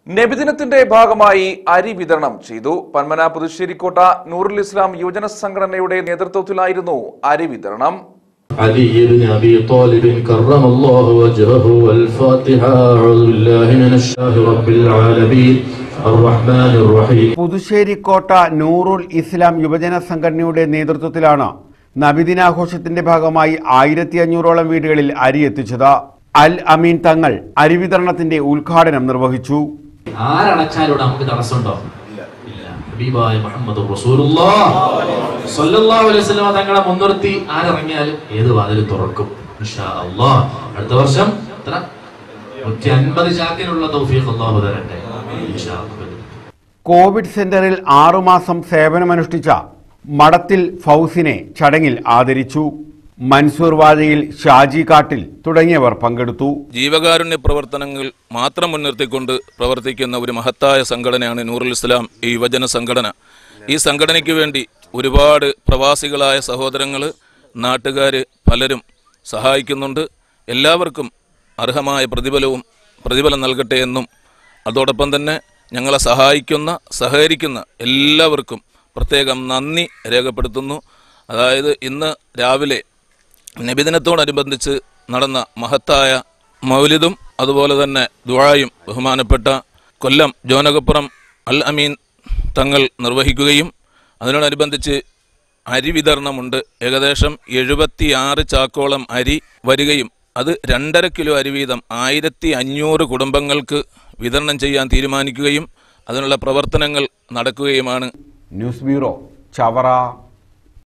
നബിദിനത്തിന്റെ ഭാഗമായി അരി വിതരണം ചെയ്തു പന്മന പുതുശ്ശേരിക്കോട്ട നൂറുൽ ഇസ്ലാം യുവജന സംഘടനയുടെ നേതൃത്വത്തിലായിരുന്നു അരി വിതരണം علي بن أبي طالب كرم الله وجهه والفاتحة أعوذ بالله من الشاه رب العالمين الرحمن الرحيم പുതുശ്ശേരിക്കോട്ട നൂറുൽ ഇസ്ലാം യുവജന സംഘടനയുടെ നേതൃത്വത്തിലാണ് നബിദിനാഘോഷത്തിന്റെ ഭാഗമായി ആയിരത്തി അഞ്ഞൂറോളം വീടുകളിൽ അരി എത്തിച്ചത് അൽ അമീൻ തങ്ങൾ അരി വിതരണത്തിന്റെ ഉദ്ഘാടനം നിർവഹിച്ചു ആരടച്ചാലും നമുക്ക് തടസ്സമുണ്ടോ ഇല്ല ഹബീബായ മുഹമ്മദ് റസൂലുള്ളാഹ് സ്വല്ലല്ലാഹു അലൈഹി വസല്ലം തങ്ങളെ മുൻനിർത്തി ആരിറങ്ങിയാലും ഏത് വാതിലും തുറക്കും ഇൻഷാ അല്ലാഹ് അടുത്ത വർഷം എത്ര നൂറ്റി അൻപത് ചാക്കിനുള്ള തൗഫീഖ് അല്ലാഹു തരട്ടെ ഇൻഷാ അല്ലാഹ് കോവിഡ് സെന്ററിൽ ആറുമാസം സേവനമനുഷ്ഠിച്ച മടത്തിൽ ഫൗസിനെ ചടങ്ങിൽ ആദരിച്ചു മൻസൂർ വാഴയിൽ ഷാജി കാട്ടിൽ തുടങ്ങിയവർ പങ്കെടുത്തു ജീവകാരുണ്യ പ്രവർത്തനങ്ങൾ മാത്രം മുൻനിർത്തിക്കൊണ്ട് പ്രവർത്തിക്കുന്ന ഒരു മഹത്തായ സംഘടനയാണ് നൂറുൽ ഇസ്ലാം ഈ യുവജന സംഘടന ഈ സംഘടനയ്ക്ക് വേണ്ടി ഒരുപാട് പ്രവാസികളായ സഹോദരങ്ങൾ നാട്ടുകാർ പലരും സഹായിക്കുന്നുണ്ട് എല്ലാവർക്കും അർഹമായ പ്രതിഫലവും പ്രതിഫലം നൽകട്ടെ എന്നും അതോടൊപ്പം തന്നെ ഞങ്ങളെ സഹായിക്കുന്ന സഹകരിക്കുന്ന എല്ലാവർക്കും പ്രത്യേകം നന്ദി രേഖപ്പെടുത്തുന്നു അതായത് ഇന്ന് രാവിലെ നബിദിനത്തോടനുബന്ധിച്ച് നടന്ന മഹത്തായ മൗലിദും അതുപോലെ തന്നെ ദുആയും ബഹുമാനപ്പെട്ട കൊല്ലം ജോനകപ്പുറം അൽ അമീൻ തങ്ങൾ നിർവഹിക്കുകയും അതിനോടനുബന്ധിച്ച് അരി വിതരണമുണ്ട് ഏകദേശം എഴുപത്തിയാറ് ചാക്കോളം അരി വരികയും അത് രണ്ടര കിലോ അരി വീതം ആയിരത്തി അഞ്ഞൂറ് കുടുംബങ്ങൾക്ക് വിതരണം ചെയ്യാൻ തീരുമാനിക്കുകയും അതിനുള്ള പ്രവർത്തനങ്ങൾ നടക്കുകയുമാണ് ന്യൂസ് ബ്യൂറോ ചവറ